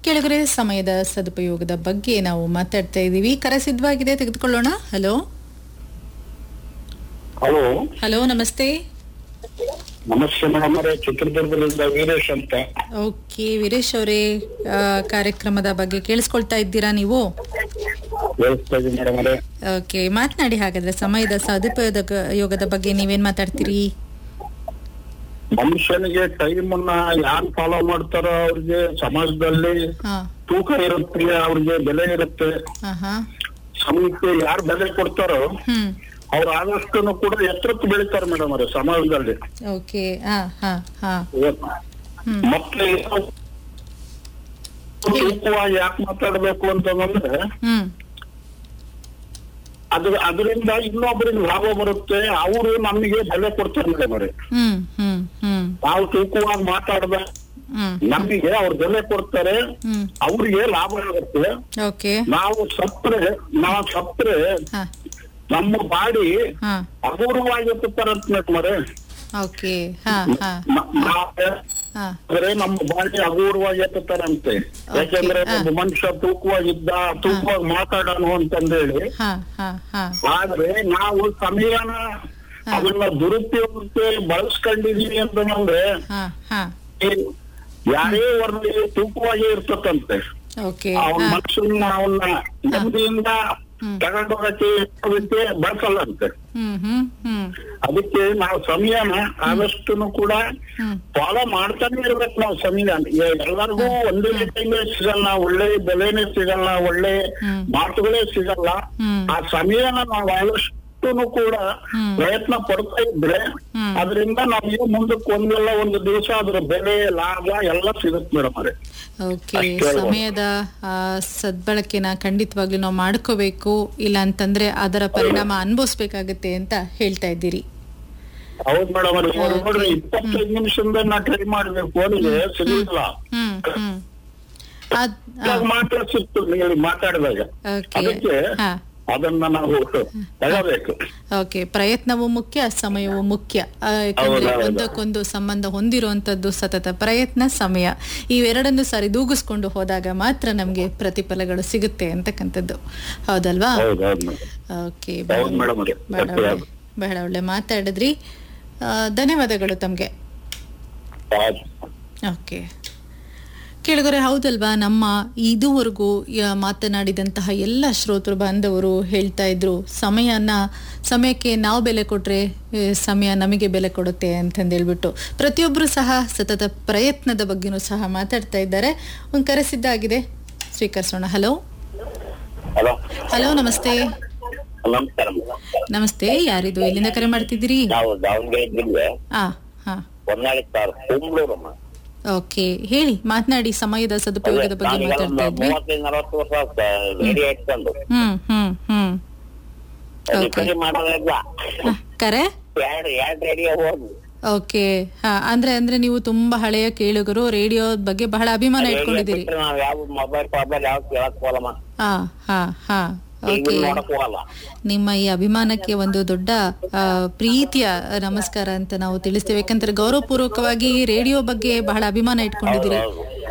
ಕೆಳಗರೆ ಸಮಯದ ಸದುಪಯೋಗದ ಬಗ್ಗೆ ನಾವು ಮಾತಾಡ್ತಾ ಇದ್ದೀವಿ ಕರೆ ಸಿದ್ಧವಾಗಿದೆ ತೆಗೆದುಕೊಳ್ಳೋಣ ಹಲೋ ಹಲೋ ಹಲೋ ನಮಸ್ತೆ ನಮಸ್ತೆ ಮೇಡಮ್ ಅವರೇ ಚಿತ್ರದುರ್ಗದಿಂದ ವೀರೇಶ್ ಅಂತ ಓಕೆ ವೀರೇಶ್ ಅವರೇ ಆ, ಕಾರ್ಯಕ್ರಮದ ಬಗ್ಗೆ ಕೇಳಿಸ್ಕೊಳ್ತಾ ಇದ್ದೀರಾ ನೀವು ಹೇಳ್ತಾ ಇದ್ದೀನಿ ಮೇಡಮ್ ಅವರೇ ಓಕೆ ಮಾತನಾಡಿ ಹಾಗಾದ್ರೆ ಸಮಯದ ಸದುಪಯೋಗ ಯೋಗದ ಬಗ್ಗೆ ನೀವೇನ್ ಮಾತಾಡ್ತೀರಿ ಮನುಷ್ಯನಿಗೆ ಟೈಮ್ ಅನ್ನ ಯಾರು ಫಾಲೋ ಮಾಡ್ತಾರೋ ಅವ್ರಿಗೆ ಸಮಾಜದಲ್ಲಿ ಹಾ ತೂಕ ಇರುತ್ತೆ ಅವ್ರಿಗೆ ಬೆಲೆ ಇರುತ್ತೆ ಹಾ ಹಾ ಸಮಯಕ್ಕೆ ಯಾರು ಬೆಲೆ ಕೊಡ್ತಾರೋ ಹ್ಮ್ ಅವ್ರು ಆದಷ್ಟು ಕೂಡ ಎತ್ತರಕ್ಕೆ ಬೆಳಿತಾರೆ ಮೇಡಮ್ ಅವರೇ ಸಮಾಜದಲ್ಲಿ ಓಕೆ ಹಾ ಹಾ ಹಾ ಹ್ಮ್ ಮತ್ತೆ ತೂಕವಾಗಿ ಯಾಕೆ ಮಾತಾಡ್ಬೇಕು ಅಂತಂದ್ರೆ ಹ್ಮ್ ಅದ್ರ ಅದರಿಂದ ಇನ್ನೊಬ್ಬರಿಗೆ ಲಾಭ ಬರುತ್ತೆ ಅವರು ನಮಗೆ ಬೆಲೆ ಕೊಡ್ತಾರೆ ಮೇಡಮ್ ಅವರೇ ಹ್ಮ್ ಹ್ಮ್ ಹ್ಮ್ ನಾವು ತೂಕವಾಗಿ ಮಾತಾಡ್ದ ಹ್ಮ್ ನಮಗೆ ಅವ್ರು ಬೆಲೆ ಕೊಡ್ತಾರೆ ಹ್ಮ್ ಅವ್ರಿಗೆ ಲಾಭ ಆಗುತ್ತೆ ಓಕೆ ನಾವು ಸತ್ರೆ ನಾವು ಸತ್ರೆ ಹಾ ನಮ್ಮ ಬಾಡಿ ಹಾ ಅಪೂರ್ವವಾಗಿರ್ತಾರಂತ ಮೇಡಮರೆ ಓಕೆ ಹಾ ಹಾ ಹಾ ಅಂದ್ರೆ ನಮ್ಮ ಬಾಡಿ ಅಪೂರ್ವವಾಗಿರ್ತಾರಂತೆ ಯಾಕಂದ್ರೆ ಹಾ. ಒಬ್ಬ ಮನುಷ್ಯ ತೂಕವಾಗಿದ್ದ ತೂಕವಾಗಿ ಮಾತಾಡೋಣ ಅಂತಂದೇಳಿ ಹಾ ಹಾ ಹಾ ಆದ್ರೆ ನಾವು ಸಮಯನ ಅದನ್ನ ದುರುಪಯೋಗಕ್ಕೆ ಬಳಸ್ಕೊಂಡಿದೀವಿ ಅಂತಂದ್ರೆ ಹಾ ಹಾ ಯಾರೇ ವರ್ಗ ತೂಕವಾಗಿ ಇರ್ತದಂತೆ ಓಕೆ ಅವನ ಹಾ ಮನುಷ್ಯನ ಅವನ್ನ ನೆಮ್ಮದಿಯಿಂದ ಹ್ಮ್. ತಗೊಂಡೋಗಕ್ಕೆ ಅದಕ್ಕೆ ಬಳಸಲ್ಲಂತೆ ಹ್ಮ್ ಹ್ಮ್ ಹ್ಮ್ ಅದಕ್ಕೆ ನಾವು ಸಮಯನ ಆದಷ್ಟು ಕೂಡ ಹ್ಮ್ ಫಾಲೋ ಮಾಡ್ತಾನೆ ಇರ್ಬೇಕು ನಾವು ಸಮಯ ಎ- ಎಲ್ಲರಿಗೂ ಒಂದೇ ಟೈಮೇ ಸಿಗಲ್ಲ ಒಳ್ಳೆ ಬೆಲೆನೇ ಸಿಗಲ್ಲ ಒಳ್ಳೆ ಹ್ಮ್. ಮಾತುಗಳೇ ಸಿಗಲ್ಲ ಹ್ಮ್. ಆ ಸಮಯನ ನಾವು ಆದಷ್ಟು ಕೂಡ ಹ್ಮ್. ಪ್ರಯತ್ನ ಪಡ್ತಾ ಇದ್ರೆ ಹ್ಮ್. ಅದರಿಂದ ನಮಗೆ ಮುಂದಕ್ಕೆ ಒಂದಲ್ಲ ಒಂದು ದಿವಸ ಅದ್ರ ಬೆಲೆ ಲಾಭ ಎಲ್ಲ ಸಿಗುತ್ತೆ ಮೇಡಮ್ ಅವರೇ ಓಕೆ ಅಷ್ಟೇ ಅಲ್ವಾ? ಸಮಯದ ಆ, ಸದ್ಬಳಕೆನ ಖಂಡಿತವಾಗ್ಲೂ ನಾವು ಮಾಡ್ಕೋಬೇಕು ಇಲ್ಲ ಅಂತಂದ್ರೆ ಅದರ ಪರಿಣಾಮ ಅನುಭವಿಸ್ಬೇಕಾಗತ್ತೆ ಅಂತ ಹೇಳ್ತಾ ಇದ್ದೀರಿ ಹೌದ್ ಮೇಡಮ್ ಅವ್ರೆ ಇವಾಗ Okay. ನೋಡ್ರಿ ಇಪ್ಪತ್ತೈದು ನಿಮಿಷದಿಂದ ನಾ ಟ್ರೈ ಮಾಡ್ಬೇಕು ಅವನಿಗೆ ಸಿಗಲಿಲ್ಲ ಹ್ಮ್ ಹ್ಮ್ ಅದ್ ಇವಾಗ ಮಾತ್ರ ಸಿಕ್ತು ನೀವು ಮಾತಾಡಿದಾಗ ಓಕೆ ಅದಕ್ಕೆ ಹಾ ಅದನ್ನ ನಾವು ತಗೋಬೇಕು ಓಕೆ ಪ್ರಯತ್ನವೂ ಮುಖ್ಯ ಸಮಯವೂ ಮುಖ್ಯ ಆ, ಯಾಕಂದ್ರೆ ಹೌದು, ಹೌದು. ಒಂದಕ್ಕೊಂದು ಸಂಬಂಧ ಹೊಂದಿರುವಂತದ್ದು ಸತತ ಪ್ರಯತ್ನ ಸಮಯ ಇವೆರಡನ್ನು ಸರಿದೂಗಿಸ್ಕೊಂಡು ಹೋದಾಗ ಮಾತ್ರ ನಮ್ಗೆ ಪ್ರತಿಫಲಗಳು ಸಿಗುತ್ತೆ ಅಂತಕ್ಕಂಥದ್ದು ಹೌದಲ್ವಾ ಹೌದು ಹೌದು ಮೇಡಮ್ ಓಕೆ ಹೌದು ಮೇಡಮ್ ಅವರೇ ಬಹಳ ಒಳ್ಳೆ ಬಹಳ ಒಳ್ಳೆ ಮಾತಾಡಿದ್ರಿ ಆ, ಧನ್ಯವಾದಗಳು ತಮಗೆ ಓಕೆ ಕೇಳಿದರೆ ಹೌದಲ್ವಾ ನಮ್ಮ ಇದುವರೆಗೂ ಯ- ಮಾತನಾಡಿದಂತಹ ಎಲ್ಲ ಶ್ರೋತೃ ಬಾಂಧವರು ಹೇಳ್ತಾ ಇದ್ರು ಸಮಯನ ಸಮಯಕ್ಕೆ ನಾವು ಬೆಲೆ ಕೊಟ್ರೆ ಏ, ಸಮಯ ನಮಗೆ ಬೆಲೆ ಕೊಡುತ್ತೆ ಅಂತಂದೇಳ್ಬಿಟ್ಟು ಪ್ರತಿಯೊಬ್ಬರು ಸಹ ಸತತ ಪ್ರಯತ್ನದ ಬಗ್ಗೆನೂ ಸಹ ಮಾತಾಡ್ತಾ ಇದ್ದಾರೆ ಒಂದು ಕರೆಸಿದ್ದಾಗಿದೆ ಸ್ವೀಕರಿಸೋಣ ಹಲೋ ಹಲೋ ಹಲೋ ನಮಸ್ತೆ ನಮಸ್ಕಾರ ನಮಸ್ತೆ ಯಾರಿದು ಎಲ್ಲಿಂದ ಕರೆ ಮಾಡ್ತಿದ್ದೀರಿ ನಾವು ದಾವಣಗೆರೆ ಜಿಲ್ಲೆ ಆ ಹಾ ಹೊನ್ನಾಳಿ ತಾರ್ ಕುಂಬ್ಳೂರಮ್ಮ ಓಕೆ ಹೇಳಿ ಮಾತನಾಡಿ ಸಮಯದ ಸದುಪಯೋಗದ ಬಗ್ಗೆ ಮಾತಾಡ್ತಾ ಇದ್ವಿ ಮೂವತ್ತೈದು ನಲವತ್ತು ವರ್ಷ ರೇಡಿಯೋ ಇಟ್ಕೊಂಡು ಹ್ಮ್ ಹ್ಮ್ ಹ್ಮ್ ರಿಪೇರಿ ಮಾಡೋದಿಲ್ಲ ಹ, ಕರೆ ಎರಡು ಎರಡು ರೇಡಿಯೋ ಹೋಗಿ ಓಕೆ ಹಾ ಅಂದ್ರೆ ಅಂದ್ರೆ ನೀವು ತುಂಬಾ ಹಳೆಯ ಕೇಳುಗರು ರೇಡಿಯೋ ಬಗ್ಗೆ ಬಹಳ ಅಭಿಮಾನ ಇಟ್ಕೊಂಡಿದ್ದೀರಿ ನಾವ್ ಯಾವ ಮೊಬೈಲ್ ಮೊಬೈಲ್ ಯಾವ ಕೇಳಕ್ ಹೋಗಲ್ಲಮ್ಮ ಹಾ ಹಾ ಹಾ ಟಿವಿ ಓಕೆ ನೋಡಕ್ ಹೋಗಲ್ಲ ನಿಮ್ಮ ಈ ಅಭಿಮಾನಕ್ಕೆ ಒಂದು ದೊಡ್ಡ ಆ, ಪ್ರೀತಿಯ ನಮಸ್ಕಾರ ಅಂತ ನಾವು ತಿಳಿಸ್ತೇವೆ ಯಾಕಂದ್ರೆ ಗೌರವಪೂರ್ವಕವಾಗಿ ರೇಡಿಯೋ ಬಗ್ಗೆ ಬಹಳ ಅಭಿಮಾನ ಇಟ್ಕೊಂಡಿದ್ದೀರಿ ಹೌದು.